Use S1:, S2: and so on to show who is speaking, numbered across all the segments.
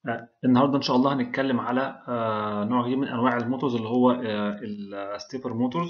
S1: آه، النهارده ان شاء الله هنتكلم على آه، نوع جديد من انواع الموتورز اللي هو الستيبر موتورز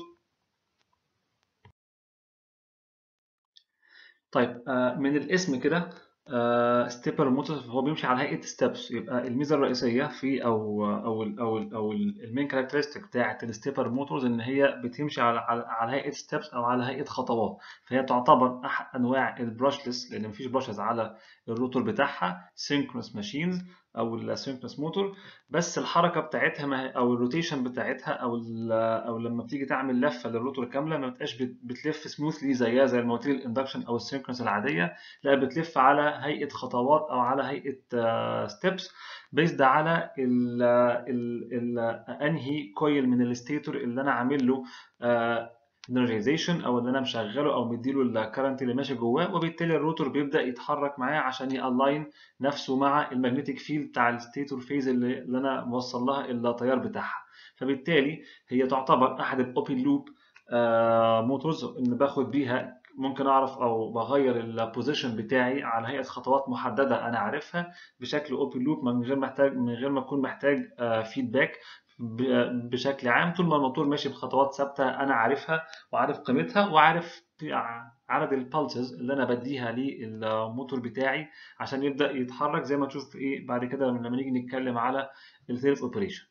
S1: طيب آه، من الاسم كده ستيبر موتورز هو بيمشي على هيئه ستيبس يبقى الميزه الرئيسيه في او او ال او ال او المين كاركترستيك بتاعه الستيبر موتورز ان هي بتمشي على على, على هيئه ستيبس او على هيئه خطوات فهي تعتبر احد انواع البراشلس لان مفيش براشز على الروتور بتاعها سينكرونس ماشينز او السينكرونس موتور بس الحركه بتاعتها ما او الروتيشن بتاعتها او او لما بتيجي تعمل لفه للروتور كامله ما بتبقاش بتلف سموثلي زيها زي المواتير الاندكشن او السينكرونس العاديه لا بتلف على هيئه خطوات او على هيئه ستيبس بيزد على ال ال ال انهي كويل من الستيتور اللي انا عامل له انرجيزيشن او اللي انا مشغله او مديله الكرنت اللي ماشي جواه وبالتالي الروتور بيبدا يتحرك معاه عشان يالاين نفسه مع المagnetic فيلد بتاع الستيتور فيز اللي, اللي انا موصل لها التيار بتاعها فبالتالي هي تعتبر احد الاوبن لوب موتورز ان باخد بيها ممكن اعرف او بغير البوزيشن بتاعي على هيئه خطوات محدده انا عارفها بشكل اوبن لوب من غير محتاج من غير ما اكون محتاج فيدباك بشكل عام طول ما الموتور ماشي بخطوات ثابته انا عارفها وعارف قيمتها وعارف عدد البالسز اللي انا بديها للموتور بتاعي عشان يبدا يتحرك زي ما تشوف ايه بعد كده لما نيجي نتكلم على السيلف اوبريشن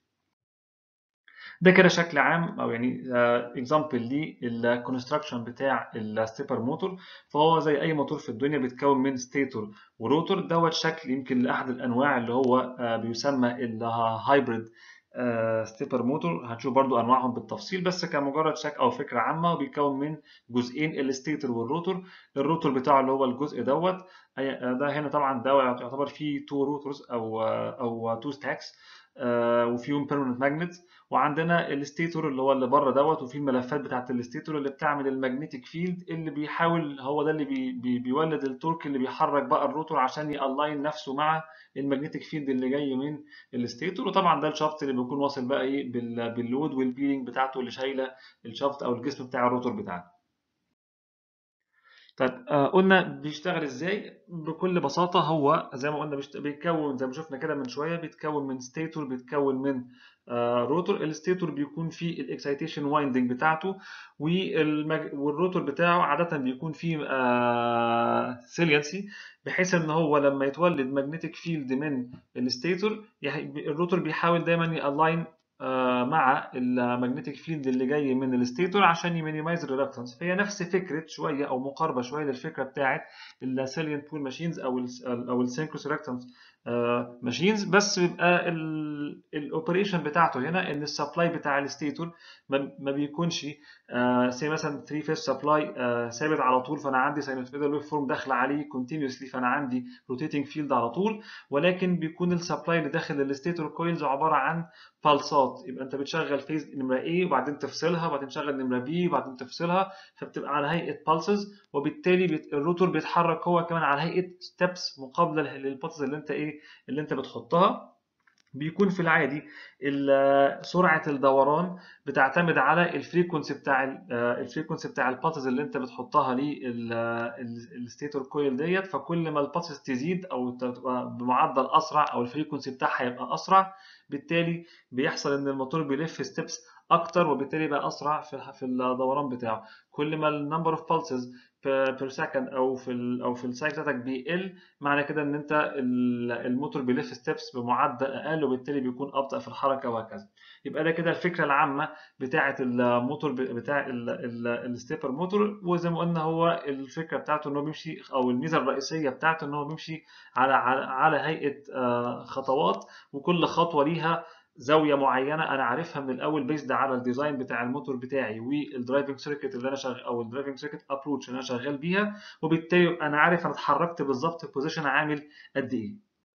S1: ده كده شكل عام او يعني اكزامبل للكونستراكشن بتاع الستيبر موتور فهو زي اي موتور في الدنيا بيتكون من ستيتور وروتور دوت شكل يمكن لاحد الانواع اللي هو بيسمى الهايبريد ستيبر موتور هنشوف برضو انواعهم بالتفصيل بس كمجرد شكل او فكره عامه بيتكون من جزئين الستيتور والروتور الروتور بتاعه اللي هو الجزء دوت ده هنا طبعا ده يعتبر فيه تو روتورز او او تو ستاكس وفيهم بيرمننت ماجنتس وعندنا الستيتور اللي هو اللي بره دوت وفي الملفات بتاعت الستيتور اللي بتعمل المagnetic فيلد اللي بيحاول هو ده اللي بي بي بيولد التورك اللي بيحرك بقى الروتور عشان يالاين نفسه مع المagnetic فيلد اللي جاي من الستيتور وطبعا ده الشافت اللي بيكون واصل بقى ايه باللود والبيرنج بتاعته اللي شايله الشافت او الجسم بتاع الروتور بتاعنا طيب آه قلنا بيشتغل ازاي بكل بساطه هو زي ما قلنا بيتكون زي ما شفنا كده من شويه بيتكون من ستيتور بيتكون من آه روتور الستيتور بيكون فيه الاكسايتيشن وايندنج بتاعته والمج... والروتور بتاعه عاده بيكون فيه آه سيلينسي بحيث ان هو لما يتولد ماجنتيك فيلد من الستيتور الروتور بيحاول دايما يالاين مع المagnetic فيلد اللي جاي من الستيتور عشان يمينيمايز الريلكتنس فهي نفس فكره شويه او مقاربه شويه للفكره بتاعه السيلينت بول ماشينز او ال او السينكروس ريلكتنس ماشينز بس بيبقى الاوبريشن بتاعته هنا ان السبلاي بتاع الستيتور ما بيكونش سي مثلا 3 فيس سبلاي ثابت على طول فانا عندي ساينوسويدال ويف فورم داخله عليه كونتينوسلي فانا عندي روتيتنج فيلد على طول ولكن بيكون السبلاي اللي داخل الستيتور كويلز عباره عن بالسات يبقى انت بتشغل فيز نمره A وبعدين تفصلها وبعدين تشغل نمره B وبعدين تفصلها فبتبقى على هيئه بالسز وبالتالي بيت الروتور بيتحرك هو كمان على هيئه ستبس مقابله للبالسز اللي انت ايه اللي انت بتحطها بيكون في العادي سرعه الدوران بتعتمد على الفريكونسي بتاع الفريكونسي بتاع الباتز اللي انت بتحطها للستيتور كويل ديت فكل ما الباتز تزيد او تبقى بمعدل اسرع او الفريكونسي بتاعها يبقى اسرع بالتالي بيحصل ان الموتور بيلف ستيبس اكتر وبالتالي بقى اسرع في في الدوران بتاعه كل ما النمبر اوف بالسز بير سكند او في ال او في السايكل بتاعتك بيقل معنى كده ان انت الموتور بيلف ستيبس بمعدل اقل وبالتالي بيكون ابطا في الحركه وهكذا يبقى ده كده الفكره العامه بتاعه الموتور بتاع الستيبر موتور وزي ما قلنا هو الفكره بتاعته ان هو بيمشي او الميزه الرئيسيه بتاعته ان هو بيمشي على على, على هيئه خطوات وكل خطوه ليها زاويه معينه انا عارفها من الاول بيزد على الديزاين بتاع الموتور بتاعي والدرايفنج سيركت اللي انا شغال او الدرايفنج سيركت ابروتش اللي انا شغال بيها وبالتالي انا عارف انا اتحركت بالظبط في بوزيشن عامل قد ايه.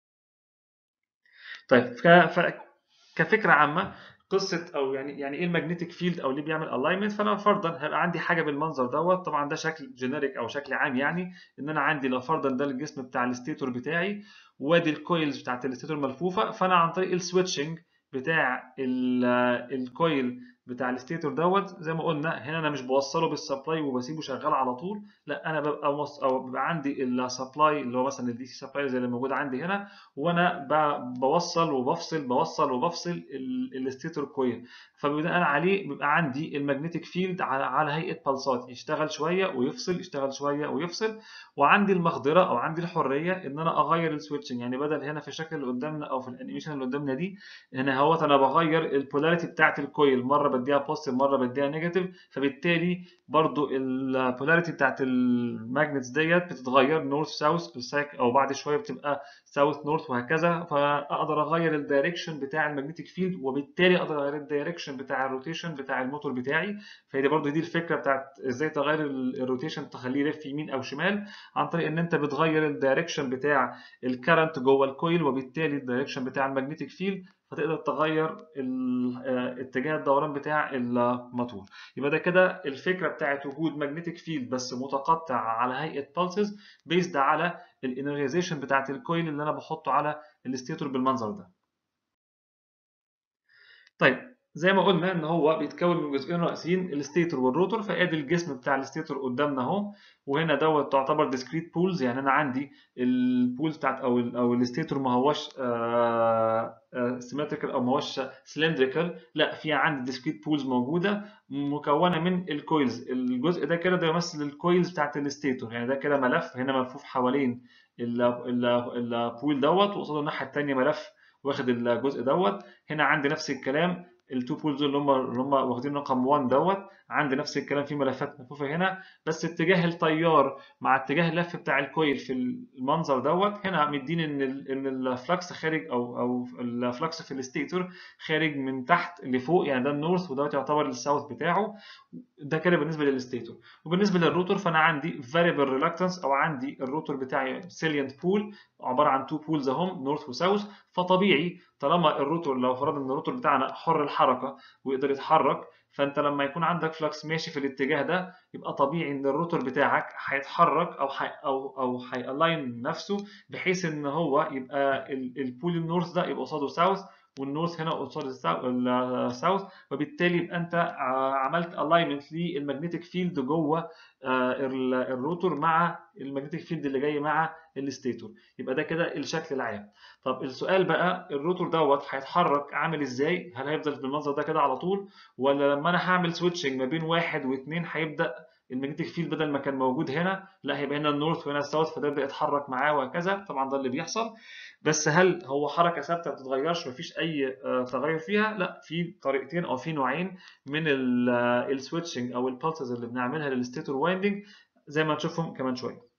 S1: طيب ف... كفكره عامه قصه او يعني يعني ايه المagnetic فيلد او ليه بيعمل الاينمنت فانا فرضا هيبقى عندي حاجه بالمنظر دوت طبعا ده شكل جينيريك او شكل عام يعني ان انا عندي لو فرضا ده الجسم بتاع الستيتور بتاعي وادي الكويلز بتاعت الستيتور ملفوفه فانا عن طريق السويتشنج بتاع الكويل بتاع الستيتور دوت زي ما قلنا هنا انا مش بوصله بالسبلاي وبسيبه شغال على طول لا انا ببقى موص... او بيبقى عندي السبلاي اللي هو مثلا الدي سي سبلاي زي اللي موجود عندي هنا وانا ب... بوصل وبفصل بوصل وبفصل الستيتور كويل فبناء عليه بيبقى عندي المagnetic فيلد على على هيئه بلصات يشتغل شويه ويفصل يشتغل شويه ويفصل وعندي المقدره او عندي الحريه ان انا اغير السويتشنج يعني بدل هنا في الشكل اللي قدامنا او في الانيميشن اللي قدامنا دي هنا اهوت انا بغير البولاريتي بتاعت الكويل مره بديها بوزيتيف مره بديها نيجاتيف فبالتالي برضو البولاريتي بتاعت الماجنتس ديت بتتغير نورث ساوث او بعد شويه بتبقى ساوث نورث وهكذا فاقدر اغير الدايركشن بتاع المagnetic فيلد وبالتالي اقدر اغير الدايركشن بتاع الروتيشن بتاع الموتور بتاعي فهي دي برضو دي الفكره بتاعت ازاي تغير الروتيشن تخليه يلف يمين او شمال عن طريق ان انت بتغير الدايركشن بتاع الكرنت جوه الكويل وبالتالي الدايركشن بتاع المagnetic فيلد فتقدر تغير اتجاه الدوران بتاع الموتور يبقى ده كده الفكره بتاعت وجود ماجنتيك فيلد بس متقطع على هيئه بالسز بيزد على الانرجيزيشن بتاعت الكويل اللي انا بحطه على الستيتور بالمنظر ده طيب زي ما قلنا ان هو بيتكون من جزئين رئيسيين الستيتور والروتور فادي الجسم بتاع الستيتور قدامنا اهو وهنا دوت تعتبر ديسكريت بولز يعني انا عندي البولز بتاعت او ال او الستيتور ما هوش سيمتريكال او ما هوش سلندريكال لا في عندي ديسكريت بولز موجوده مكونه من الكويلز الجزء ده كده ده يمثل الكويلز بتاعت الستيتور يعني ده كده ملف هنا ملفوف حوالين البول دوت وقصاده الناحيه الثانيه ملف واخد الجزء دوت هنا عندي نفس الكلام التو بولز اللي هم اللي هم واخدين رقم 1 دوت عندي نفس الكلام في ملفات ملفوفه هنا بس اتجاه التيار مع اتجاه اللف بتاع الكويل في المنظر دوت هنا مديني ان ان الفلكس خارج او او الفلكس في الستيتور خارج من تحت لفوق يعني ده النورث ودوت يعتبر الساوث بتاعه ده كده بالنسبه للستيتور وبالنسبه للروتور فانا عندي فاريبل ريلاكتنس او عندي الروتور بتاعي سيليانت بول عباره عن تو بولز اهم نورث وساوث فطبيعي طالما الروتور لو فرضنا ان الروتور بتاعنا حر الحركه ويقدر يتحرك فانت لما يكون عندك فلكس ماشي في الاتجاه ده يبقى طبيعي ان الروتور بتاعك هيتحرك او حي او او هيالاين نفسه بحيث ان هو يبقى البول النورث ده يبقى قصاده ساوث والنورث هنا قصاد الساوث وبالتالي يبقى انت عملت الاينمنت للمagnetic فيلد جوه الروتور مع المagnetic فيلد اللي جاي مع الستيتور يبقى ده كده الشكل العام طب السؤال بقى الروتور دوت هيتحرك عامل ازاي هل هيفضل بالمنظر ده كده على طول ولا لما انا هعمل سويتشنج ما بين واحد واثنين هيبدا المagnetic فيلد بدل ما كان موجود هنا لا هيبقى هنا النورث وهنا الساوث فده يبدا يتحرك معاه وهكذا طبعا ده اللي بيحصل بس هل هو حركه ثابته ما بتتغيرش مفيش اي تغير فيها لا في طريقتين او في نوعين من السويتشنج او البالسز اللي بنعملها للستيتور وايندنج زي ما هنشوفهم كمان شويه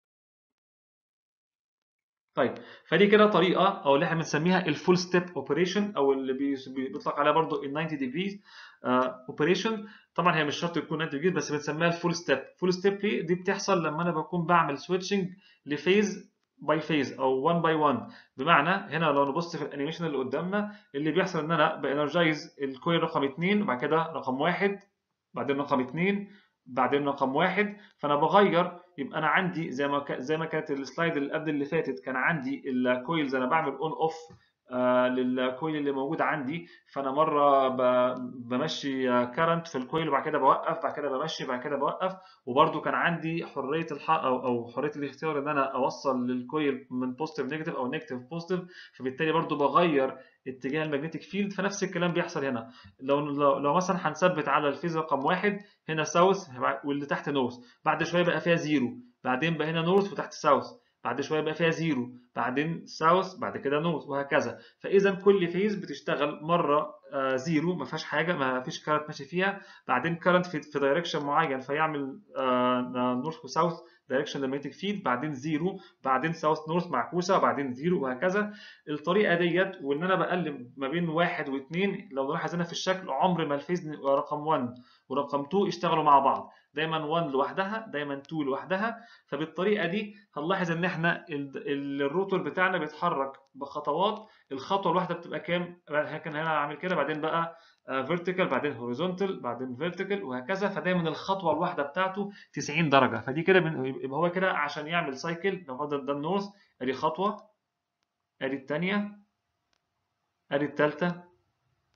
S1: طيب فدي كده طريقه او اللي احنا بنسميها الفول ستيب اوبريشن او اللي بيطلق عليها برضو ال 90 ديجريز اوبريشن طبعا هي مش شرط تكون 90 ديجريز بس بنسميها الفول ستيب فول ستيب ليه دي بتحصل لما انا بكون بعمل سويتشنج لفيز باي فيز او 1 باي 1 بمعنى هنا لو نبص في الانيميشن اللي قدامنا اللي بيحصل ان انا بانرجايز الكويل رقم 2 وبعد كده رقم 1 بعدين رقم 2 بعدين رقم 1 فانا بغير يبقى انا عندي زي ما زي ما كانت السلايد اللي قبل اللي فاتت كان عندي الكويلز انا بعمل اون اوف آه للكويل اللي موجود عندي فانا مره بمشي كارنت في الكويل وبعد كده بوقف بعد كده بمشي بعد كده بوقف وبرده كان عندي حريه الح او او حريه الاختيار ان انا اوصل للكويل من بوزيتيف نيجاتيف او نيجاتيف بوزيتيف فبالتالي برده بغير اتجاه المagnetic فيلد فنفس الكلام بيحصل هنا لو لو, لو مثلا هنثبت على الفيز رقم واحد هنا ساوث واللي تحت نورث بعد شويه بقى فيها زيرو بعدين بقى هنا نورث وتحت ساوث بعد شويه بقى فيها زيرو بعدين ساوث بعد كده نورث وهكذا فاذا كل فيز بتشتغل مره آه زيرو ما فيهاش حاجه ما فيش كارنت ماشي فيها بعدين كارنت في, في دايركشن معين فيعمل آه نورث وساوث دايركشن المagnetic فيلد بعدين زيرو بعدين ساوث نورث معكوسه بعدين زيرو وهكذا الطريقه ديت وان انا بقلب ما بين واحد واثنين لو نلاحظ هنا في الشكل عمر ما الفيز رقم 1 ورقم 2 يشتغلوا مع بعض دايما 1 لوحدها دايما 2 لوحدها فبالطريقه دي هنلاحظ ان احنا الروتور بتاعنا بيتحرك بخطوات الخطوه الواحده بتبقى كام كان هنا عامل كده بعدين بقى فيرتيكال بعدين هوريزونتال بعدين فيرتيكال وهكذا فدايما الخطوه الواحده بتاعته 90 درجه فدي كده يبقى هو كده عشان يعمل سايكل لو ده, ده النورث ادي خطوه ادي الثانيه ادي الثالثه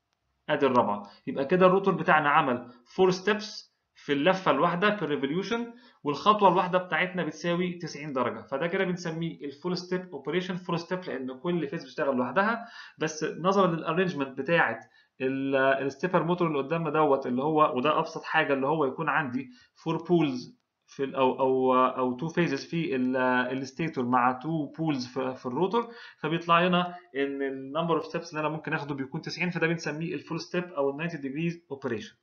S1: ادي الرابعه يبقى كده الروتور بتاعنا عمل 4 ستيبس في اللفه الواحده في الريفوليوشن والخطوه الواحده بتاعتنا بتساوي 90 درجه فده كده بنسميه الفول ستيب اوبريشن فول ستيب لان كل فيز بتشتغل لوحدها بس نظرا للارينجمنت بتاعه الستيبر موتور اللي قدامنا دوت اللي هو وده ابسط حاجه اللي هو يكون عندي 4 بولز في ال او او او تو فيزز في الستيتور مع تو بولز في, في الروتور فبيطلع لنا ان النمبر اوف ستيبس اللي انا ممكن اخده بيكون 90 فده بنسميه الفول ستيب او ال 90 ديجريز اوبريشن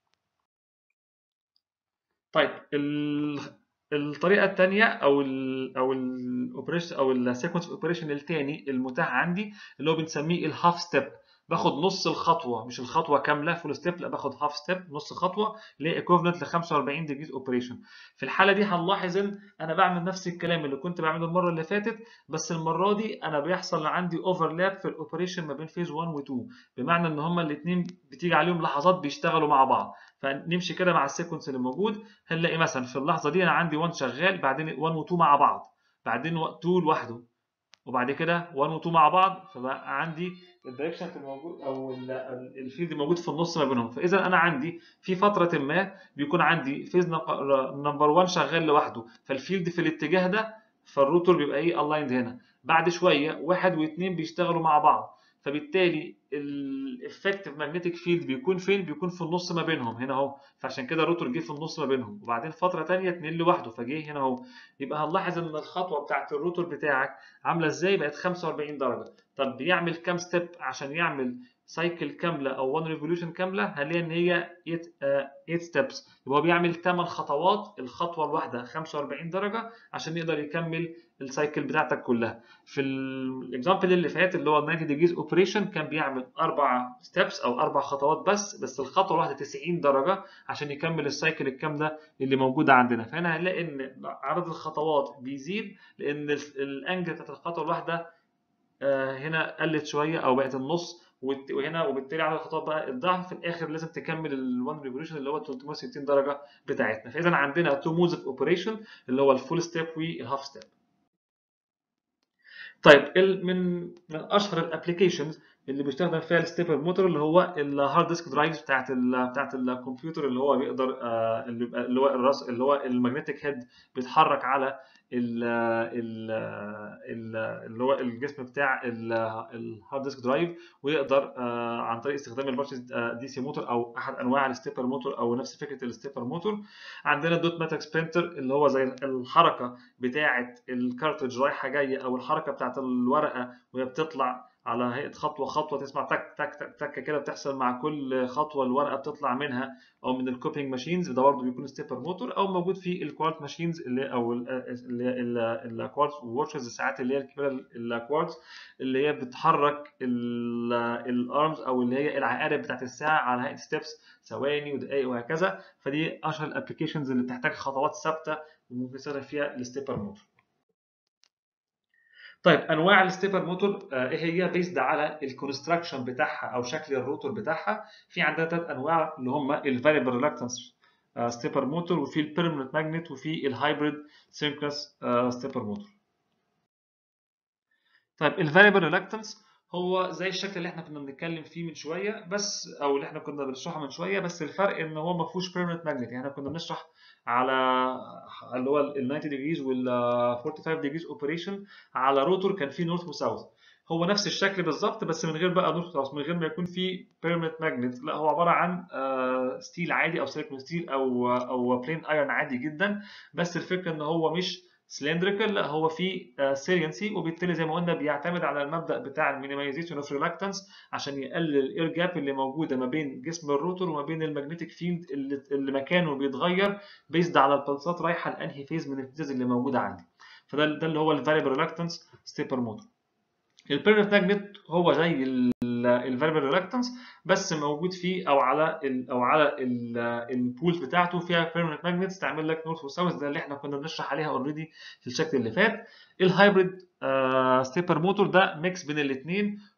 S1: طيب الطريقه الثانيه او ال او الاوبريشن او السيكونس اوبريشن الثاني المتاح عندي اللي هو بنسميه الهاف ستيب باخد نص الخطوه مش الخطوه كامله فول ستيب لا باخد هاف ستيب نص خطوه اللي هي ايكوفلنت ل 45 ديجريز اوبريشن في الحاله دي هنلاحظ ان انا بعمل نفس الكلام اللي كنت بعمله المره اللي فاتت بس المره دي انا بيحصل عندي اوفرلاب في الاوبريشن ما بين فيز 1 و 2 بمعنى ان هما الاثنين بتيجي عليهم لحظات بيشتغلوا مع بعض فنمشي كده مع السيكونس اللي موجود هنلاقي مثلا في اللحظه دي انا عندي 1 شغال بعدين 1 و 2 مع بعض بعدين 2 لوحده وبعد كده 1 و 2 مع بعض فبقى عندي الدايركشن الموجود او الفيلد موجود في النص ما بينهم فاذا انا عندي في فتره ما بيكون عندي فيز نمبر 1 شغال لوحده فالفيلد في الاتجاه ده فالروتور بيبقى ايه الايند هنا بعد شويه واحد واثنين بيشتغلوا مع بعض فبالتالي الافكتيف ماجنتيك فيلد بيكون فين؟ بيكون في النص ما بينهم هنا اهو فعشان كده الروتور جه في النص ما بينهم وبعدين فتره ثانيه اتنين لوحده فجه هنا اهو يبقى هنلاحظ ان الخطوه بتاعت الروتور بتاعك عامله ازاي؟ بقت 45 درجه طب بيعمل كام ستيب عشان يعمل سايكل كامله او 1 ريفوليوشن كامله هنلاقي ان هي 8 ستيبس يبقى هو بيعمل 8 خطوات الخطوه الواحده 45 درجه عشان يقدر يكمل السايكل بتاعتك كلها في الاكزامبل اللي فات اللي هو 90 ديجريز اوبريشن كان بيعمل اربع ستيبس او اربع خطوات بس بس الخطوه الواحده 90 درجه عشان يكمل السايكل الكامله اللي موجوده عندنا فهنا هنلاقي ان عدد الخطوات بيزيد لان الانجل بتاعت الخطوه الواحده هنا قلت شويه او بقت النص وهنا وبالتالي عدد الخطوات بقى الضعف في الاخر لازم تكمل ال1 ريفوليوشن اللي هو 360 درجه بتاعتنا فاذا عندنا تو مودز اوف اوبريشن اللي هو الفول ستيب والهاف ستيب طيب من من اشهر الابلكيشنز اللي بيستخدم فيها الستيبر موتور اللي هو الهارد ديسك درايفز بتاعت ال بتاعت الكمبيوتر اللي هو بيقدر اللي هو الراس اللي هو المagnetic هيد بيتحرك على ال ال اللي هو الجسم بتاع الهارد ديسك درايف ويقدر عن طريق استخدام البارشز دي سي موتور او احد انواع الستيبر موتور او نفس فكره الستيبر موتور عندنا الدوت ماتريكس برينتر اللي هو زي الحركه بتاعه الكارتridge رايحه جايه او الحركه بتاعه الورقه وهي بتطلع على هيئه خطوه خطوه تسمع تك تك تك تك كده بتحصل مع كل خطوه الورقه بتطلع منها او من الكوبينج ماشينز ده برضه بيكون ستيبر موتور او موجود في الكوارت ماشينز اللي او الكوارت وورشز الساعات اللي هي الكبيره الكوارت اللي هي بتحرك الارمز او اللي هي العقارب بتاعت الساعه على هيئه ستيبس ثواني ودقائق وهكذا فدي اشهر الابلكيشنز اللي بتحتاج خطوات ثابته وممكن يستخدم فيها الستيبر موتور طيب انواع الستيبر موتور ايه هي بيزد على الكونستراكشن بتاعها او شكل الروتور بتاعها في عندنا ثلاث انواع اللي هم الفاريبل ريلاكتنس ستيبر موتور وفي البيرمننت ماجنت وفي الهايبريد سينكرونس ستيبر موتور طيب الفاريبل ريلاكتنس هو زي الشكل اللي احنا كنا بنتكلم فيه من شويه بس او اللي احنا كنا بنشرحه من شويه بس الفرق ان هو ما فيهوش بيرمننت ماجنت يعني احنا كنا بنشرح على اللي هو ال 90 ديجريز وال 45 ديجريز اوبريشن على روتور كان فيه نورث وساوث هو نفس الشكل بالظبط بس من غير بقى نورث وساوث من غير ما يكون فيه بيرمننت ماجنت لا هو عباره عن ستيل عادي او سيليكون ستيل او او بلين ايرون عادي جدا بس الفكره ان هو مش سلندريكال لا هو في سيرينسي وبالتالي زي ما قلنا بيعتمد على المبدا بتاع المينيمايزيشن اوف ريلاكتنس عشان يقلل الاير جاب اللي موجوده ما بين جسم الروتور وما بين المagnetic فيلد اللي, اللي مكانه بيتغير بيزد على البلسات رايحه لانهي فيز من الفيز اللي موجوده عندي فده ده اللي هو الفاريبل ريلاكتنس ستيبر موتور البيرمننت ماجنت هو زي الفاريبل ريلاكتنس بس موجود فيه او على ال او على البولز بتاعته فيها بيرمننت ماجنتس تعمل لك نورث وساوث ده اللي احنا كنا بنشرح عليها اوريدي في الشكل اللي فات الهايبريد ستيبر موتور ده ميكس بين الاثنين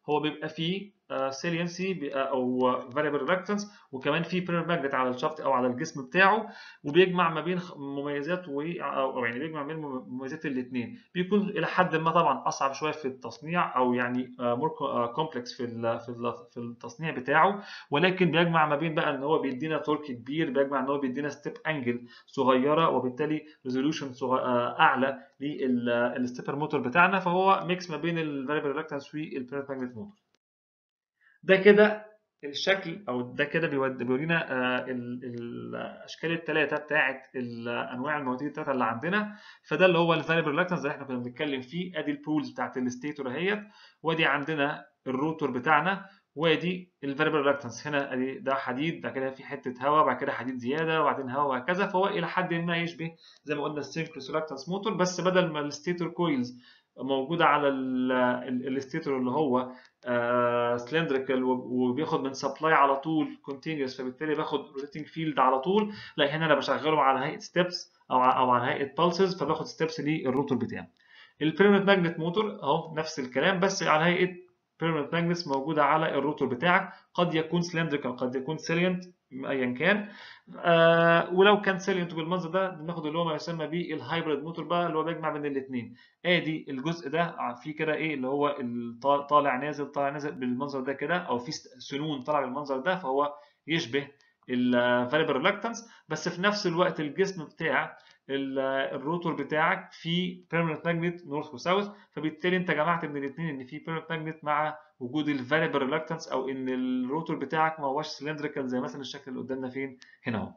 S1: هو بيبقى فيه سيلينسي او فاريبل ريلكتنس وكمان في بيرمنت ماجنت على الشافت او على الجسم بتاعه وبيجمع ما بين مميزات و او يعني بيجمع بين مميزات الاثنين بيكون الى حد ما طبعا اصعب شويه في التصنيع او يعني مور كومبلكس في في في التصنيع بتاعه ولكن بيجمع ما بين بقى ان هو بيدينا تورك كبير بيجمع ان هو بيدينا ستيب انجل صغيره وبالتالي ريزولوشن اعلى للستيبر موتور بتاعنا فهو ميكس ما بين الفاريبل ريلكتنس والبيرمنت ماجنت موتور ده كده الشكل او ده كده بيورينا الاشكال الثلاثه بتاعه انواع المواتير الثلاثه اللي عندنا فده اللي هو الفاريبل ريلكتنس اللي احنا كنا بنتكلم فيه ادي البولز بتاعه الستيتور اهيت وادي عندنا الروتور بتاعنا وادي الفاريبل ريلكتنس هنا ادي ده حديد ده كده في حته هواء بعد كده حديد زياده وبعدين هواء وهكذا فهو الى حد ما يشبه زي ما قلنا السينكروس ريلكتنس موتور بس بدل ما الستيتور كويلز موجوده على الستيتور اللي هو سلندريكال وبياخد من سبلاي على طول كونتينوس فبالتالي باخد روتينج فيلد على طول لا هنا انا بشغله على هيئه ستيبس او او على هيئه بالسز فباخد ستيبس للروتور بتاعي البيرمنت ماجنت موتور اهو نفس الكلام بس على هيئه بيرمنت ماجنتس موجوده على الروتور بتاعك قد يكون سلندريكال قد يكون سيلينت ايا كان آه ولو كان سيلينت بالمنظر ده بناخد اللي هو ما يسمى به الهايبريد موتور بقى اللي هو بيجمع بين الاثنين ادي الجزء ده في كده ايه اللي هو طالع نازل طالع نازل بالمنظر ده كده او في سنون طالع بالمنظر ده فهو يشبه الفاريبل ريلكتنس بس في نفس الوقت الجسم بتاع الروتور بتاعك في بيرمننت ماجنت نورث وساوث فبالتالي انت جمعت من الاثنين ان في بيرمننت ماجنت مع وجود الفاريبل ريلكتنس او ان الروتور بتاعك ما هوش سلندريكال زي مثلا الشكل اللي قدامنا فين هنا اهو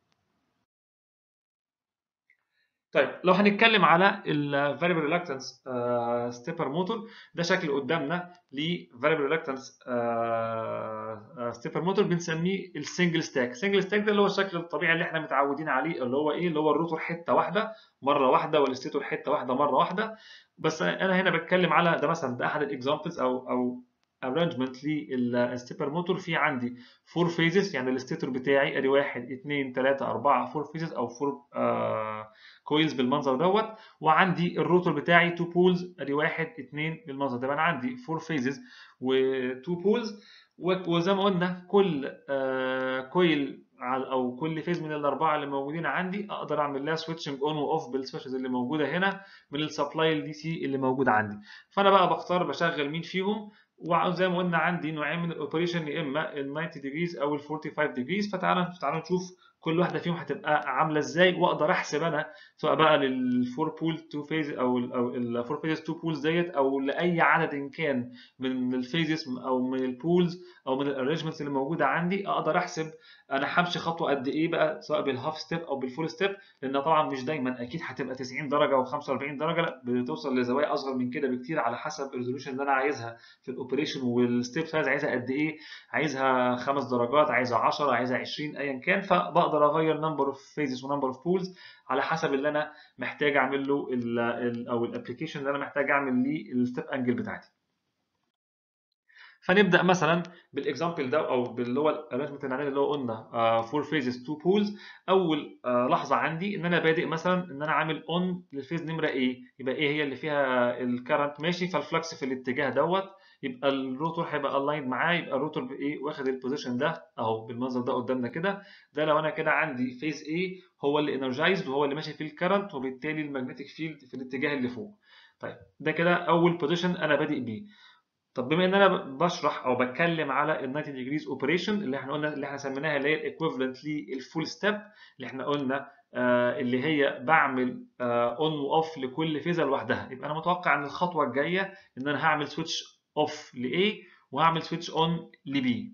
S1: طيب لو هنتكلم على الفاريبل ريلكتنس ستيبر موتور ده شكل قدامنا لفاريبل ريلكتنس ستيبر موتور بنسميه السنجل ستاك سنجل ستاك ده اللي هو الشكل الطبيعي اللي احنا متعودين عليه اللي هو ايه اللي هو الروتور حته واحده مره واحده والستيتور حته واحده مره واحده بس انا هنا بتكلم على ده مثلا ده احد الاكزامبلز او او ارانجمنت للستيبر موتور في عندي فور فيزز يعني الستيتور بتاعي ادي 1 2 3 4 فور فيزز او فور كويلز بالمنظر دوت وعندي الروتور بتاعي 2 بولز ادي 1 2 بالمنظر ده انا عندي فور فيزز و2 بولز وزي ما قلنا كل كويل او كل فيز من الاربعه اللي موجودين عندي اقدر اعمل لها سويتشنج اون واوف بالسويتشز اللي موجوده هنا من السبلاي الدي سي اللي موجود عندي فانا بقى بختار بشغل مين فيهم وزي ما قلنا عندي نوعين من الاوبريشن يا اما ال 90 ديجريز او ال 45 ديجريز فتعالوا تعالوا نشوف كل واحده فيهم هتبقى عامله ازاي واقدر احسب انا سواء بقى للفور بول 2 فيز او ال او الفور فيز 2 بولز ديت او لاي عدد إن كان من الفيزز او من البولز او من الارينجمنتس اللي موجوده عندي اقدر احسب انا همشي خطوه قد ايه بقى سواء بالهاف ستيب او بالفول ستيب لان طبعا مش دايما اكيد هتبقى 90 درجه و45 درجه لا بتوصل لزوايا اصغر من كده بكتير على حسب الريزولوشن اللي انا عايزها في الاوبريشن والستيب سايز عايزها قد ايه عايزها خمس درجات عايزها 10 عايزها 20 ايا كان فبقدر اغير نمبر اوف فيزز ونمبر اوف بولز على حسب اللي انا محتاج اعمل له ال ال او الابلكيشن اللي انا محتاج اعمل ليه الستيب انجل بتاعتي فنبدا مثلا بالاكزامبل ده او باللي هو الارانجمنت اللي اللي هو قلنا 4 فيزز 2 بولز اول uh, لحظه عندي ان انا بادئ مثلا ان انا عامل اون للفيز نمره ايه يبقى ايه هي اللي فيها الكرنت ماشي فالفلكس في الاتجاه دوت يبقى الروتور هيبقى الايند معاه يبقى الروتور بايه واخد البوزيشن ده اهو بالمنظر ده قدامنا كده ده لو انا كده عندي فيز ايه هو اللي انرجايزد وهو اللي ماشي فيه الكرنت وبالتالي المagnetic فيلد في الاتجاه اللي فوق طيب ده كده اول بوزيشن انا بادئ بيه طب بما ان انا بشرح او بتكلم على ال 90 ديجريز اوبريشن اللي احنا قلنا اللي احنا سميناها اللي هي الايكويفالنت للفول ستيب اللي احنا قلنا آه اللي هي بعمل اون آه واوف لكل فيزا لوحدها يبقى انا متوقع ان الخطوه الجايه ان انا هعمل سويتش اوف ل A وهعمل سويتش اون ل B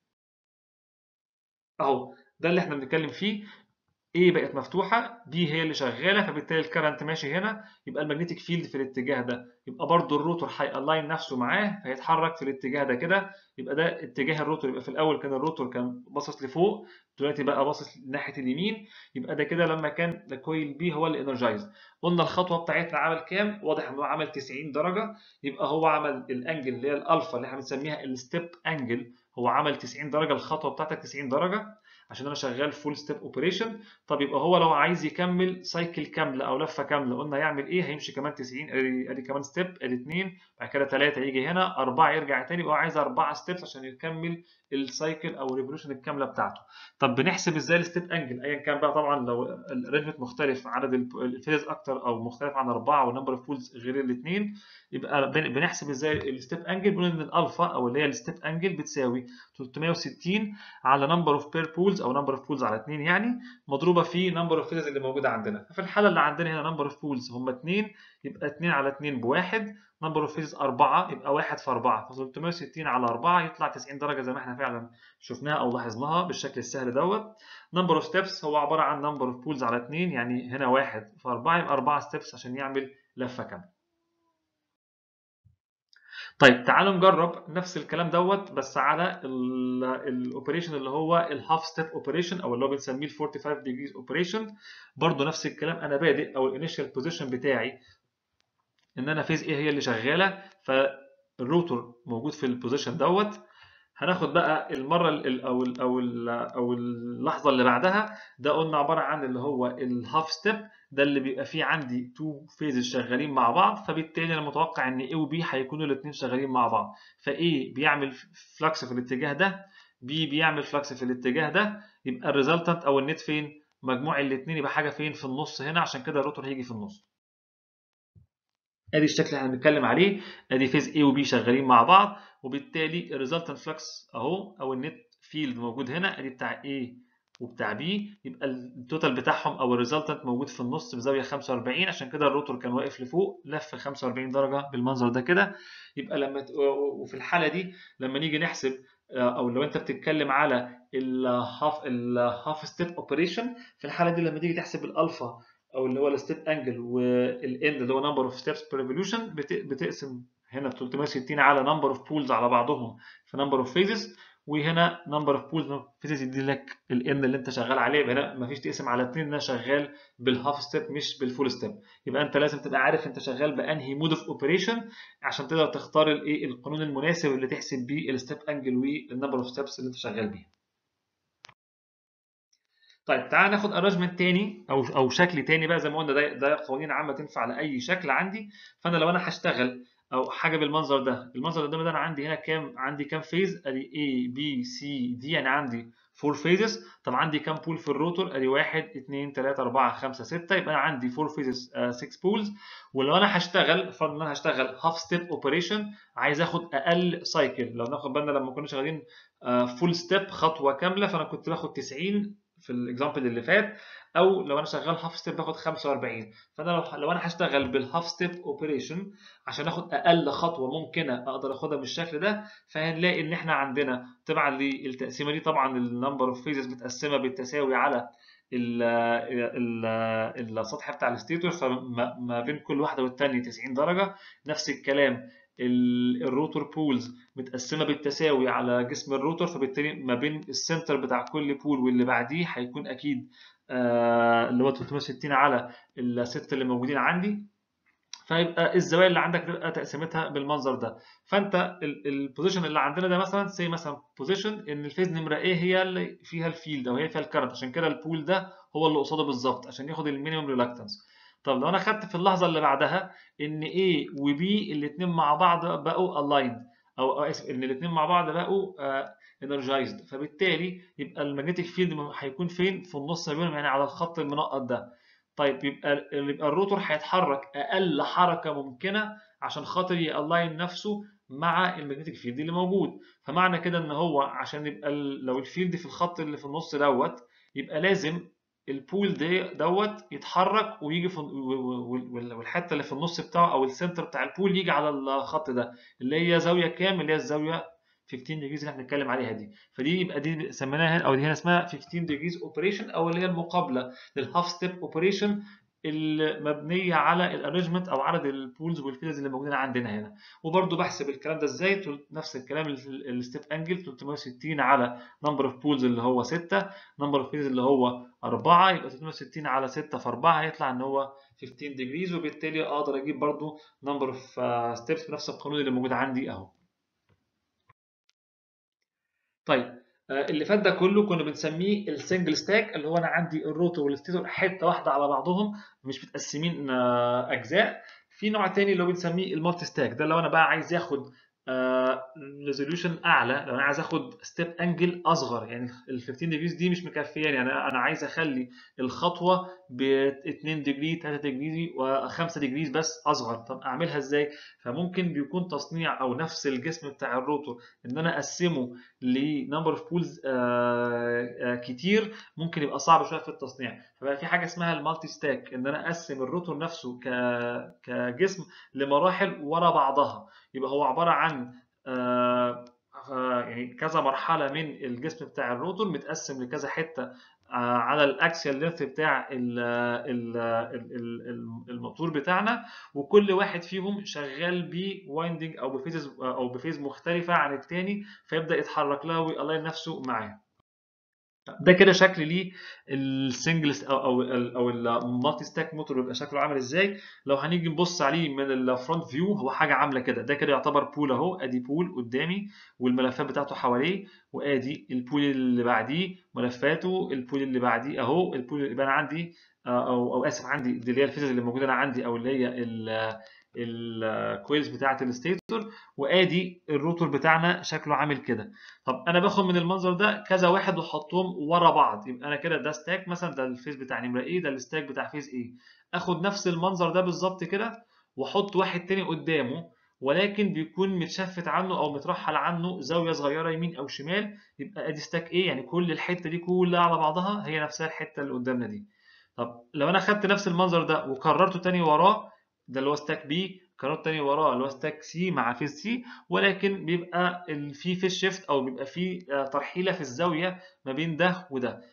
S1: اهو ده اللي احنا بنتكلم فيه A بقت مفتوحة B هي اللي شغالة فبالتالي الكرنت ماشي هنا يبقى المagnetic فيلد في الاتجاه ده يبقى برضو الروتور هيألاين نفسه معاه فيتحرك في الاتجاه ده كده يبقى ده اتجاه الروتور يبقى في الأول كان الروتور كان باصص لفوق دلوقتي بقى باصص ناحية اليمين يبقى ده كده لما كان ده كويل B هو اللي انرجايز قلنا الخطوة بتاعتنا عمل كام؟ واضح إن هو عمل 90 درجة يبقى هو عمل الأنجل اللي هي الألفا اللي احنا بنسميها الستيب أنجل هو عمل 90 درجة الخطوة بتاعتك 90 درجة عشان انا شغال فول ستيب اوبريشن طب يبقى هو لو عايز يكمل سايكل كامله او لفه كامله قلنا هيعمل ايه هيمشي كمان 90 ادي ادي كمان ستيب ادي 2 بعد كده 3 يجي هنا 4 يرجع تاني يبقى هو عايز 4 ستيبس عشان يكمل السايكل او الريفولوشن الكامله بتاعته طب بنحسب ازاي الستيب انجل ايا كان بقى طبعا لو الريفت مختلف عدد الفيز اكتر او مختلف عن 4 والنمبر اوف بولز غير الاثنين يبقى بنحسب ازاي الستيب انجل بنقول ان الالفا او اللي هي الستيب انجل بتساوي 360 على نمبر اوف بير بولز او نمبر اوف بولز على 2 يعني مضروبه في نمبر اوف فيزز اللي موجوده عندنا ففي الحاله اللي عندنا هنا نمبر اوف بولز هم 2 يبقى 2 على 2 بواحد نمبر اوف فيزز 4 يبقى 1 في 4 ف 360 على 4 يطلع 90 درجه زي ما احنا فعلا شفناها او لاحظناها بالشكل السهل دوت نمبر اوف ستيبس هو عباره عن نمبر اوف بولز على 2 يعني هنا 1 في 4 يبقى 4 ستيبس عشان يعمل لفه كامله طيب تعالوا نجرب نفس الكلام دوت بس على الاوبريشن اللي هو الهاف ستيب اوبريشن او اللي هو بنسميه ال 45 ديجريز اوبريشن برضه نفس الكلام انا بادئ او الانيشال بوزيشن بتاعي ان انا فيز ايه هي اللي شغاله فالروتور موجود في البوزيشن دوت هناخد بقى المره ال او ال او ال او اللحظه اللي بعدها ده قلنا عباره عن اللي هو الهاف ستيب ده اللي بيبقى فيه عندي تو فيزز شغالين مع بعض فبالتالي انا متوقع ان A و B هيكونوا الاثنين شغالين مع بعض ف A بيعمل فلكس في الاتجاه ده B بيعمل فلكس في الاتجاه ده يبقى الريزلتنت او النت فين مجموع الاثنين يبقى حاجه فين في النص هنا عشان كده الروتور هيجي في النص ادي الشكل اللي احنا بنتكلم عليه ادي فيز A و B شغالين مع بعض وبالتالي الريزلتنت فلكس اهو او النت فيلد موجود هنا ادي بتاع A وبتاع B يبقى التوتال بتاعهم او الريزلتنت موجود في النص بزاويه 45 عشان كده الروتور كان واقف لفوق لف 45 درجه بالمنظر ده كده يبقى لما وفي الحاله دي لما نيجي نحسب او لو انت بتتكلم على الهاف الهاف ستيب اوبريشن في الحاله دي لما تيجي تحسب الالفا او اللي هو الستيب انجل والاند اللي هو نمبر اوف ستيبس بير ريفولوشن بتقسم هنا 360 على نمبر اوف بولز على بعضهم في نمبر اوف فيزز وهنا نمبر اوف بولز فيزز يدي لك الان اللي انت شغال عليه هنا مفيش تقسم على 2 انا شغال بالهاف ستيب مش بالفول ستيب يبقى انت لازم تبقى عارف انت شغال بانهي مود اوف اوبريشن عشان تقدر تختار الايه القانون المناسب اللي تحسب بيه الستيب انجل والنمبر اوف ستيبس اللي انت شغال بيها طيب تعال ناخد ارانجمنت تاني او او شكل تاني بقى زي ما قلنا ده ده قوانين عامه تنفع لاي شكل عندي فانا لو انا هشتغل او حاجه بالمنظر ده المنظر ده, ده انا عندي هنا كام عندي كام فيز ادي A B C D يعني عندي 4 فيزز طب عندي كام بول في الروتور ادي 1 2 3 4 5 6 يبقى انا عندي 4 فيزز 6 بولز ولو انا هشتغل فرض ان انا هشتغل هاف ستيب اوبريشن عايز اخد اقل سايكل لو ناخد بالنا لما كنا شغالين فول ستيب خطوه كامله فانا كنت باخد 90 في الاكزامبل اللي فات او لو انا شغال هاف ستيب باخد 45 فانا لو لو انا هشتغل بالهاف ستيب اوبريشن عشان اخد اقل خطوه ممكنه اقدر اخدها بالشكل ده فهنلاقي ان احنا عندنا طبعا للتقسيمه دي طبعا النمبر اوف فيزز متقسمه بالتساوي على ال ال السطح بتاع الستيتور فما بين كل واحده والثانيه 90 درجه نفس الكلام الروتور بولز متقسمه بالتساوي على جسم الروتور فبالتالي ما بين السنتر بتاع كل بول واللي بعديه هيكون اكيد آه اللي هو 360 على الست اللي موجودين عندي فيبقى الزوايا اللي عندك تبقى تقسيمتها بالمنظر ده فانت البوزيشن اللي عندنا ده مثلا سي مثلا بوزيشن ان الفيز نمره ايه هي اللي فيها الفيلد او هي فيها الكرنت عشان كده البول ده هو اللي قصاده بالظبط عشان ياخد المينيمم ريلاكتنس طب لو انا خدت في اللحظه اللي بعدها ان A و B الاثنين مع بعض بقوا aligned او اسف ان الاثنين مع بعض بقوا انرجايزد فبالتالي يبقى المagnetic فيلد هيكون فين في النص ما بينهم يعني على الخط المنقط ده طيب يبقى يبقى الروتور هيتحرك اقل حركه ممكنه عشان خاطر يالاين نفسه مع المagnetic فيلد اللي موجود فمعنى كده ان هو عشان يبقى لو الفيلد في الخط اللي في النص دوت يبقى لازم البول ده دوت يتحرك ويجي في والحته اللي في النص بتاعه او السنتر بتاع البول يجي على الخط ده اللي هي زاويه كام اللي هي الزاويه 15 ديجريز اللي احنا بنتكلم عليها دي فدي يبقى دي سميناها او دي هنا اسمها 15 ديجريز اوبريشن او اللي هي المقابله للهاف ستيب اوبريشن المبنيه على الارينجمنت او عدد البولز والفيلز اللي موجودين عندنا هنا وبرده بحسب الكلام ده ازاي نفس الكلام الستيب انجل 360 على نمبر اوف بولز اللي هو 6 نمبر اوف فيلز اللي هو 4 يبقى 360 على 6 في 4 هيطلع ان هو 15 ديجريز وبالتالي اقدر اجيب برده نمبر اوف ستيبس بنفس القانون اللي موجود عندي اهو طيب اللي فات ده كله كنا بنسميه السنجل ستاك اللي هو انا عندي الروتور والستيتور حته واحده على بعضهم مش متقسمين اجزاء في نوع تاني اللي هو بنسميه المالتي ستاك ده لو انا بقى عايز ياخد ريزوليوشن اعلى لو انا عايز اخد ستيب انجل اصغر يعني ال 15 ديجريز دي مش مكفياني يعني انا عايز اخلي الخطوه ب 2 ديجري 3 ديجري و5 ديجريز بس اصغر طب اعملها ازاي فممكن بيكون تصنيع او نفس الجسم بتاع الروتور ان انا اقسمه لنمبر اوف بولز كتير ممكن يبقى صعب شويه في التصنيع فبقى في حاجه اسمها المالتي ستاك ان انا اقسم الروتور نفسه كجسم لمراحل ورا بعضها يبقى هو عباره عن آه يعني كذا مرحله من الجسم بتاع الروتور متقسم لكذا حته آه على الاكسيال لينث بتاع ال ال ال الموتور بتاعنا وكل واحد فيهم شغال بوايندنج او بفيز او بفيز مختلفه عن الثاني فيبدا يتحرك لها ويلاين نفسه معاه ده كده شكل ليه السنجل او او او المالتي ستاك موتور بيبقى شكله عامل ازاي لو هنيجي نبص عليه من الفرونت فيو هو حاجه عامله كده ده كده يعتبر بول اهو ادي بول قدامي والملفات بتاعته حواليه وادي البول اللي بعديه ملفاته البول اللي بعديه اهو البول اللي انا عندي او او اسف عندي دي اللي هي الفيزز اللي موجوده انا عندي او اللي هي الكويلز بتاعه الستيتور وادي الروتور بتاعنا شكله عامل كده طب انا باخد من المنظر ده كذا واحد واحطهم ورا بعض يبقى انا كده ده ستاك مثلا ده الفيز بتاع نمره ايه ده الستاك بتاع فيز ايه اخد نفس المنظر ده بالظبط كده واحط واحد تاني قدامه ولكن بيكون متشفت عنه او مترحل عنه زاويه صغيره يمين او شمال يبقى ادي ستاك ايه يعني كل الحته دي كلها على بعضها هي نفسها الحته اللي قدامنا دي طب لو انا خدت نفس المنظر ده وكررته تاني وراه ده اللي هو ستاك بي قرار تاني وراه اللي هو ستاك سي مع فيز سي ولكن بيبقى في فيز شيفت او بيبقى في ترحيله في الزاويه ما بين ده وده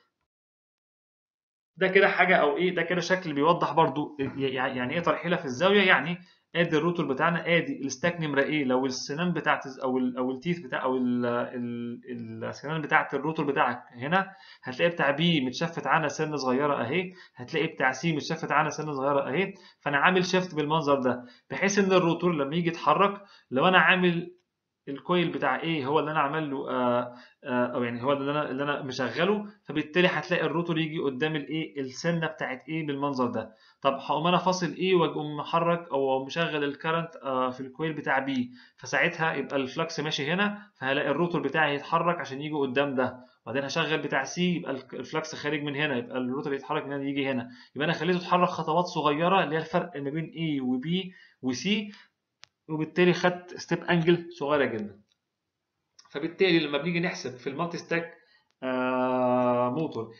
S1: ده كده حاجه او ايه ده كده شكل بيوضح برضو يعني ايه ترحيله في الزاويه يعني ادي الروتور بتاعنا ادي الستاك نمره ايه لو السنان بتاعت او ال او التيث بتاع او ال ال السنان بتاعت الروتور بتاعك هنا هتلاقي بتاع بي متشفت عنها سنه صغيره اهي هتلاقي بتاع سي متشفت عنها سنه صغيره اهي فانا عامل شيفت بالمنظر ده بحيث ان الروتور لما يجي يتحرك لو انا عامل الكويل بتاع ايه هو اللي انا عامل له آآ آآ او يعني هو اللي انا اللي انا مشغله فبالتالي هتلاقي الروتور يجي قدام الايه السنه بتاعت ايه بالمنظر ده طب هقوم انا فاصل ايه واقوم محرك او مشغل الكرنت في الكويل بتاع بي فساعتها يبقى الفلكس ماشي هنا فهلاقي الروتور بتاعي يتحرك عشان يجي قدام ده وبعدين هشغل بتاع سي يبقى الفلكس خارج من هنا يبقى الروتور يتحرك من هنا يجي هنا يبقى انا خليته يتحرك خطوات صغيره اللي هي الفرق ما بين A وB وسي وبالتالي خدت ستيب انجل صغيره جدا فبالتالي لما بنيجي نحسب في المالتي ستاك موتور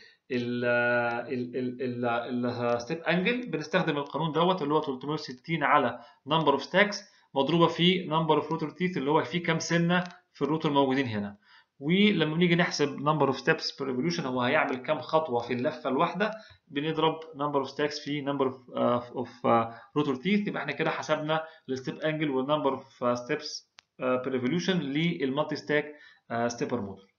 S1: الستيب انجل بنستخدم القانون دوت اللي هو 360 على نمبر اوف ستاكس مضروبه في نمبر اوف روتور تيث اللي هو فيه كام سنه في الروتور موجودين هنا ولما بنيجي نحسب نمبر اوف ستيبس بير ريفوليوشن هو هيعمل كام خطوه في اللفه الواحده بنضرب نمبر اوف ستاكس في نمبر اوف روتور تيث يبقى احنا كده حسبنا الستيب انجل والنمبر اوف ستيبس بير ريفوليوشن للمالتي ستاك ستيبر موتور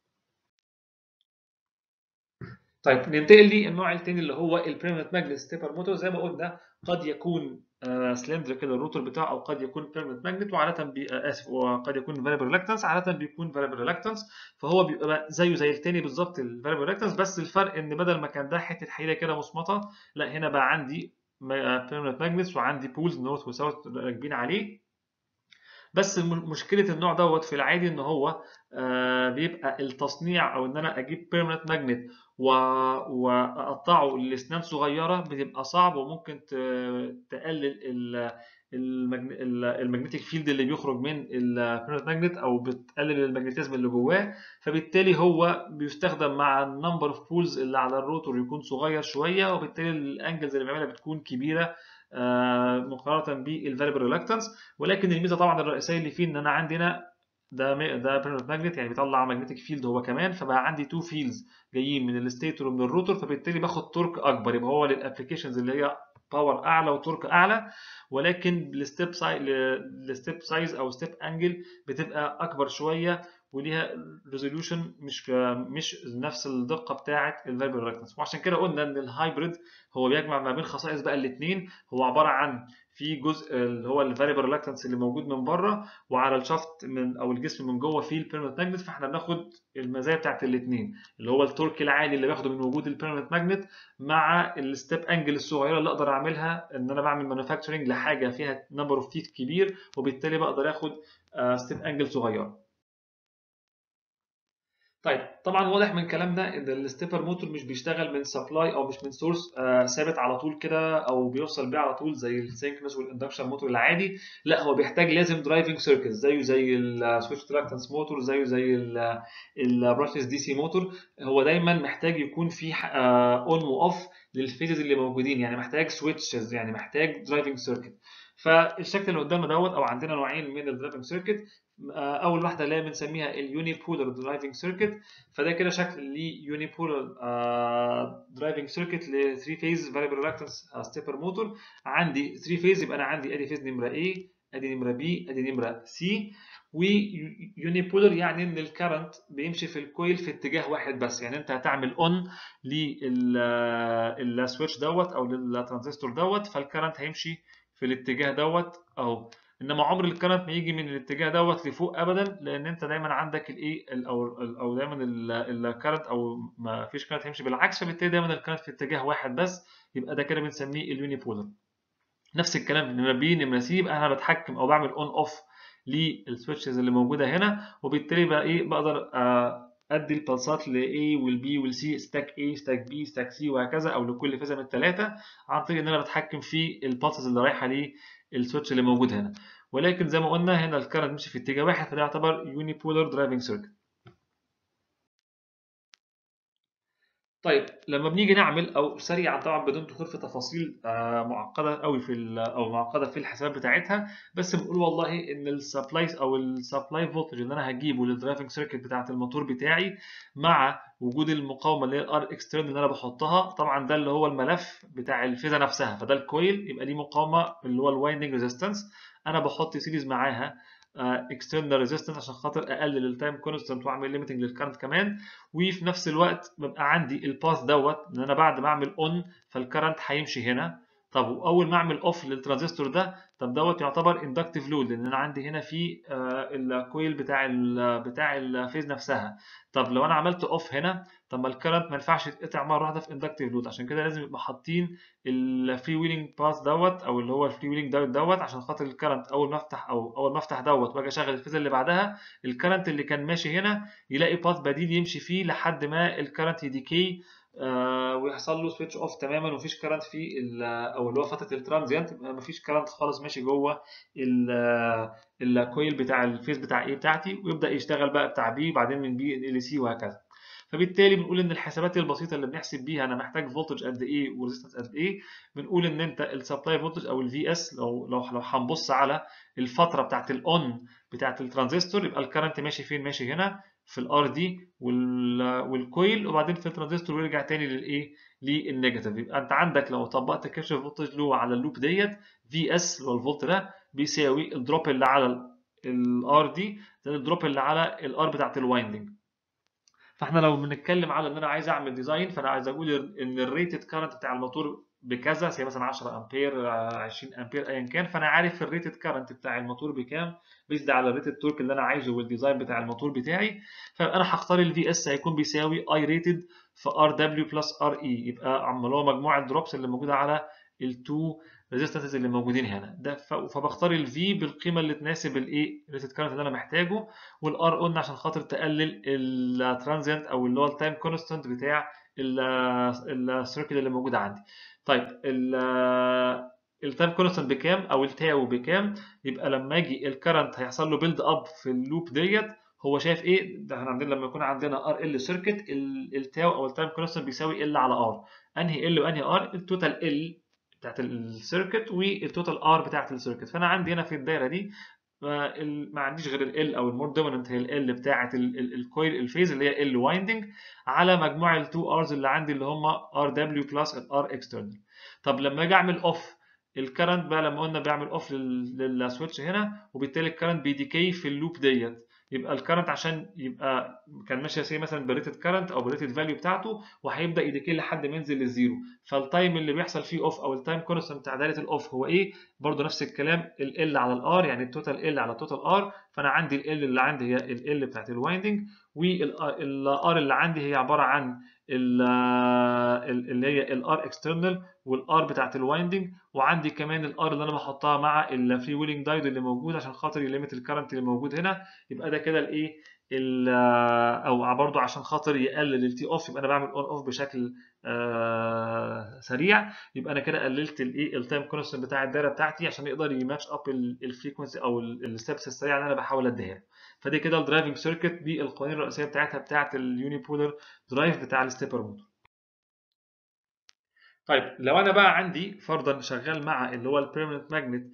S1: طيب ننتقل للنوع الثاني اللي هو البيرمننت ماجنت ستيبر موتور زي ما قلنا قد يكون سلندر كده الروتور بتاعه او قد يكون بيرمننت ماجنت وعاده بي اسف وقد يكون فاريبل ريلاكتنس عاده بيكون فاريبل ريلاكتنس فهو بيبقى زيه زي الثاني بالظبط الفاريبل ريلاكتنس بس الفرق ان بدل ما كان ده حته حديده كده مصمطه لا هنا بقى عندي بيرمننت ماجنتس وعندي بولز نورث وساوث راكبين عليه بس مشكله النوع دوت في العادي ان هو آه بيبقى التصنيع او ان انا اجيب بيرمننت ماجنت واقطعه لاسنان صغيره بتبقى صعب وممكن تقلل المagnetic فيلد اللي بيخرج من البيرمننت ماجنت او بتقلل المagnetism اللي جواه فبالتالي هو بيستخدم مع النمبر اوف بولز اللي على الروتور يكون صغير شويه وبالتالي الانجلز اللي بيعملها بتكون كبيره مقارنه بالفاريبل ريلاكتنس ولكن الميزه طبعا الرئيسيه اللي فيه ان انا عندنا ده ده بيرمننت ماجنت يعني بيطلع ماجنتيك فيلد هو كمان فبقى عندي تو فيلدز جايين من الستيتور ومن الروتور فبالتالي باخد تورك اكبر يبقى هو للابلكيشنز اللي هي باور اعلى وتورك اعلى ولكن الستيب سايز الستيب سايز او ستيب انجل بتبقى اكبر شويه وليها ريزوليوشن مش مش نفس الدقه بتاعه الفاريبل ريلاكتنس وعشان كده قلنا ان الهايبريد هو بيجمع ما بين خصائص بقى الاثنين هو عباره عن في جزء اللي هو الفاريبل ريلاكتنس اللي موجود من بره وعلى الشافت من او الجسم من جوه فيه البيرمننت ماجنت فاحنا بناخد المزايا بتاعت الاثنين اللي هو التورك العالي اللي باخده من وجود البيرمننت ماجنت مع الستيب انجل الصغيره اللي اقدر اعملها ان انا بعمل مانيفاكتشرنج لحاجه فيها نمبر اوف تيث كبير وبالتالي بقدر اخد ستيب انجل صغيره طيب طبعا واضح من كلامنا ان الستيبر موتور مش بيشتغل من سبلاي او مش من سورس آه ثابت على طول كده او بيوصل بيه على طول زي السينكرونس والاندكشن موتور العادي لا هو بيحتاج لازم درايفنج سيركت زيه زي السويتش ريلاكتنس موتور زيه زي البراشلس دي سي موتور هو دايما محتاج يكون في اون واوف للفيزز اللي موجودين يعني محتاج سويتشز يعني محتاج درايفنج سيركت فالشكل اللي قدامنا دوت او عندنا نوعين من الدرايفنج سيركت اول واحده اللي هي بنسميها اليوني بولر درايفنج سيركت فده كده شكل ليوني بولر درايفنج سيركت ل 3 فيز فاريبل ريلاكتنس ستيبر موتور عندي 3 فيز يبقى انا عندي ادي فيز نمره A ادي نمره B ادي نمره C ويوني بولر يعني ان الكرنت بيمشي في الكويل في اتجاه واحد بس يعني انت هتعمل اون للسويتش دوت او للترانزستور دوت فالكرنت هيمشي في الاتجاه دوت اهو انما عمر الكرنت ما يجي من الاتجاه دوت لفوق ابدا لان انت دايما عندك الايه او او دايما الكرنت او ما فيش كرنت هيمشي بالعكس فبالتالي دايما الكرنت في اتجاه واحد بس يبقى ده كده بنسميه اليوني بولر نفس الكلام نمره بي نمره سي يبقى انا بتحكم او بعمل اون اوف للسويتشز اللي موجوده هنا وبالتالي بقى ايه بقدر ادي البلسات ل A وال B وال C ستاك A ستاك B ستاك C وهكذا او لكل فازه من الثلاثه عن طريق ان انا بتحكم في البلسز اللي رايحه للسويتش اللي موجود هنا ولكن زي ما قلنا هنا الكرنت مشي في اتجاه واحد فده يعتبر يوني بولر درايفنج سيركت طيب لما بنيجي نعمل او سريعا طبعا بدون دخول في تفاصيل معقده قوي في او معقده في الحسابات بتاعتها بس بنقول والله ان السبلاي او السبلاي فولتج اللي انا هجيبه للدرايفنج سيركت بتاعه الموتور بتاعي مع وجود المقاومه اللي هي الار اكسترن اللي انا بحطها طبعا ده اللي هو الملف بتاع الفيزا نفسها فده الكويل يبقى ليه مقاومه اللي هو الوايندنج ريزيستنس انا بحط سيريز معاها اكسترنال ريزيستنس عشان خاطر اقلل التايم كونستنت واعمل ليميتنج للكرنت كمان وفي نفس الوقت ببقى عندي الباث دوت ان انا بعد ما اعمل اون فالكرنت هيمشي هنا طب واول ما اعمل اوف للترانزستور ده طب دوت يعتبر اندكتيف لود لان انا عندي هنا في الكويل بتاع ال بتاع الفيز نفسها طب لو انا عملت اوف هنا طب ما الكرنت ما ينفعش يتقطع مره واحده في اندكتيف لود عشان كده لازم يبقى حاطين الفري ويلنج باث دوت او اللي هو الفري ويلنج دوت دوت عشان خاطر الكرنت اول ما افتح او اول ما افتح دوت واجي اشغل الفيزا اللي بعدها الكرنت اللي كان ماشي هنا يلاقي باث بديل يمشي فيه لحد ما الكرنت يديكي آه ويحصل له سويتش اوف تماما ومفيش كرنت في او اللي هو فتره الترانزيانت مفيش كرنت خالص ماشي جوه الكويل بتاع الفيز بتاع ايه بتاعتي ويبدا يشتغل بقى بتاع بي وبعدين من بي ل سي وهكذا فبالتالي بنقول ان الحسابات البسيطه اللي بنحسب بيها انا محتاج فولتج قد ايه وريزستنس قد ايه بنقول ان انت السبلاي فولتج او الفي اس لو لو لو هنبص على الفتره بتاعت الاون بتاعت الترانزستور يبقى الكرنت ماشي فين ماشي هنا في الار دي والكويل وبعدين في الترانزستور ويرجع تاني للايه للنيجاتيف يبقى انت عندك لو طبقت كيرشوف فولتج لو على اللوب ديت في اس اللي هو الفولت ده بيساوي الدروب اللي على الار دي زائد الدروب اللي على الار بتاعت الوايندنج فاحنا لو بنتكلم على ان انا عايز اعمل ديزاين فانا عايز اقول ان الريتد كارنت بتاع الموتور بكذا زي مثلا 10 امبير 20 امبير ايا كان فانا عارف الريتد كارنت بتاع الموتور بكام بيزد على الريتد تورك اللي انا عايزه والديزاين بتاع الموتور بتاعي فانا هختار الفي اس هيكون بيساوي اي ريتد في ار دبليو بلس ار اي يبقى عمال هو مجموع الدروبس اللي موجوده على التو ريزيستنسز اللي موجودين هنا ده فبختار الفي بالقيمه اللي تناسب الايه الريتد كارنت اللي انا محتاجه والار قلنا عشان خاطر تقلل الترانزيانت او اللي هو التايم كونستنت بتاع السيركل اللي موجود عندي طيب التايم كونستنت بكام او التاو بكام يبقى لما اجي الكرنت هيحصل له بيلد اب في اللوب ديت هو شايف ايه ده احنا عندنا لما يكون عندنا ار ال سيركت التاو او التايم كونستنت بيساوي ال على ار انهي ال وانهي ار التوتال ال بتاعت السيركت والتوتال ار بتاعت السيركت فانا عندي هنا في الدايره دي ما عنديش غير ال او المور دوميننت هي ال بتاعت الكويل الفيز اللي هي ال وايندنج على مجموع التو ارز اللي عندي اللي هم ار دبليو بلس الار اكسترنال طب لما اجي اعمل اوف الكرنت بقى لما قلنا بيعمل اوف للسويتش هنا وبالتالي الكرنت بيديكي في اللوب ديت يبقى الكرنت عشان يبقى كان ماشي سي مثلا بريتد كرنت او بريتد فاليو بتاعته وهيبدا يديكي لحد ما ينزل للزيرو فالتايم اللي بيحصل فيه اوف او التايم كونستنت بتاع دايره الاوف هو ايه برضه نفس الكلام ال ال على الار يعني التوتال ال على التوتال ار فانا عندي ال ال اللي عندي هي ال ال بتاعت الوايندنج والار اللي عندي هي عباره عن اللي هي الار اكسترنال والار بتاعت الوايندنج وعندي كمان الار اللي انا بحطها مع الفري ويلنج دايود اللي موجود عشان خاطر يليمت الكرنت اللي موجود هنا يبقى ده كده الايه او برضه عشان خاطر يقلل التي اوف يبقى انا بعمل اون اوف بشكل آه سريع يبقى انا كده قللت الايه التايم كونستنت بتاع الدايره بتاعتي عشان يقدر يماتش اب الفريكونسي او الستبس السريعه اللي انا بحاول اديها فدي كده الدرايفنج سيركت بالقوانين الرئيسيه بتاعتها بتاعت اليوني بولر درايف بتاع الستيبر موتور طيب لو انا بقى عندي فرضا شغال مع اللي هو البيرمننت ماجنت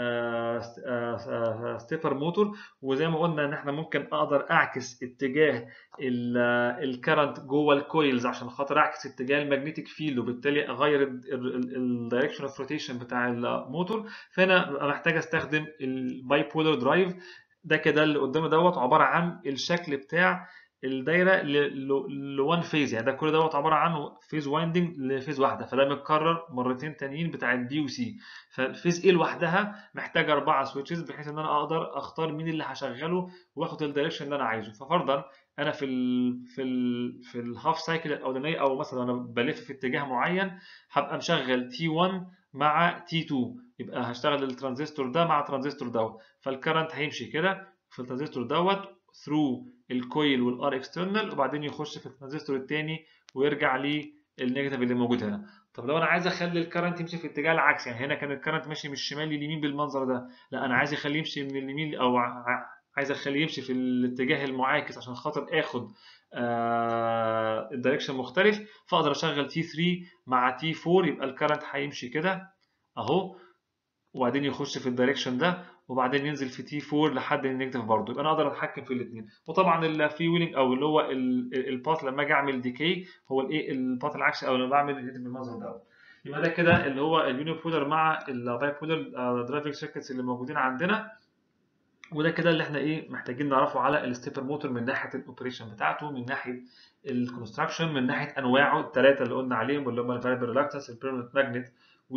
S1: ستيبر موتور وزي ما قلنا ان احنا ممكن اقدر اعكس اتجاه الكرنت جوه الكويلز عشان خاطر اعكس اتجاه المagnetic فيلد وبالتالي اغير الدايركشن اوف روتيشن بتاع الموتور فانا محتاج استخدم الباي بولر درايف ده كده اللي قدامي دوت عباره عن الشكل بتاع الدايره لوان فيز يعني ده كل دوت عباره عن فيز وايندنج لفيز واحده فده متكرر مرتين تانيين بتاع البي وسي فالفيز ايه لوحدها محتاجه اربعه سويتشز بحيث ان انا اقدر اختار مين اللي هشغله واخد الدايركشن اللي انا عايزه ففرضا انا في ال في ال في الهاف سايكل الاولانيه او مثلا انا بلف في اتجاه معين هبقى مشغل تي 1 مع تي 2 يبقى هشتغل الترانزستور ده مع الترانزستور دوت فالكرنت هيمشي كده في الترانزستور دوت ثرو الكويل والار اكسترنال وبعدين يخش في الترانزستور الثاني ويرجع للنيجاتيف اللي موجود هنا طب لو انا عايز اخلي الكرنت يمشي في الاتجاه العكسي يعني هنا كان الكرنت ماشي من الشمال لليمين بالمنظر ده لا انا عايز اخليه يمشي من اليمين او عايز اخليه يمشي في الاتجاه المعاكس عشان خاطر اخد آه الدايركشن مختلف فاقدر اشغل تي 3 مع تي 4 يبقى الكرنت هيمشي كده اهو وبعدين يخش في الدايركشن ده وبعدين ينزل في تي 4 لحد النيجاتيف برضه يبقى انا اقدر اتحكم في الاثنين وطبعا الفري ويلنج او اللي هو الباث لما اجي اعمل ديكي هو الايه الباث العكسي او لما بعمل بالمنظر ده يبقى ده كده اللي هو اليوني بولر مع الباي بولر درايفنج سيركتس اللي موجودين عندنا وده كده اللي احنا ايه محتاجين نعرفه على الستيبر موتور من ناحيه الاوبريشن بتاعته من ناحيه الكونستراكشن من ناحيه انواعه الثلاثه اللي قلنا عليهم اللي هم الفاريبل ريلاكتنس البيرمننت ماجنت و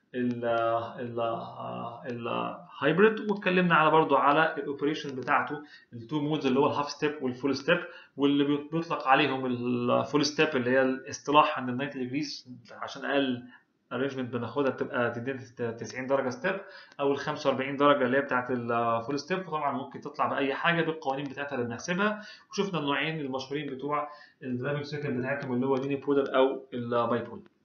S1: الهايبريد واتكلمنا على برضو على الاوبريشن بتاعته التو مودز اللي هو الهاف ستيب والفول ستيب واللي بيطلق عليهم الفول ستيب اللي هي الاصطلاح عند ال 90 ديجريز عشان اقل ارينجمنت بناخدها بتبقى تدينا 90 درجه ستيب او ال 45 درجه اللي هي بتاعت الفول ستيب طبعا ممكن تطلع باي حاجه بالقوانين بتاعتها اللي بنحسبها وشفنا النوعين المشهورين بتوع الدرايفنج سيركل بتاعتهم اللي هو اليوني بولر او الباي بولر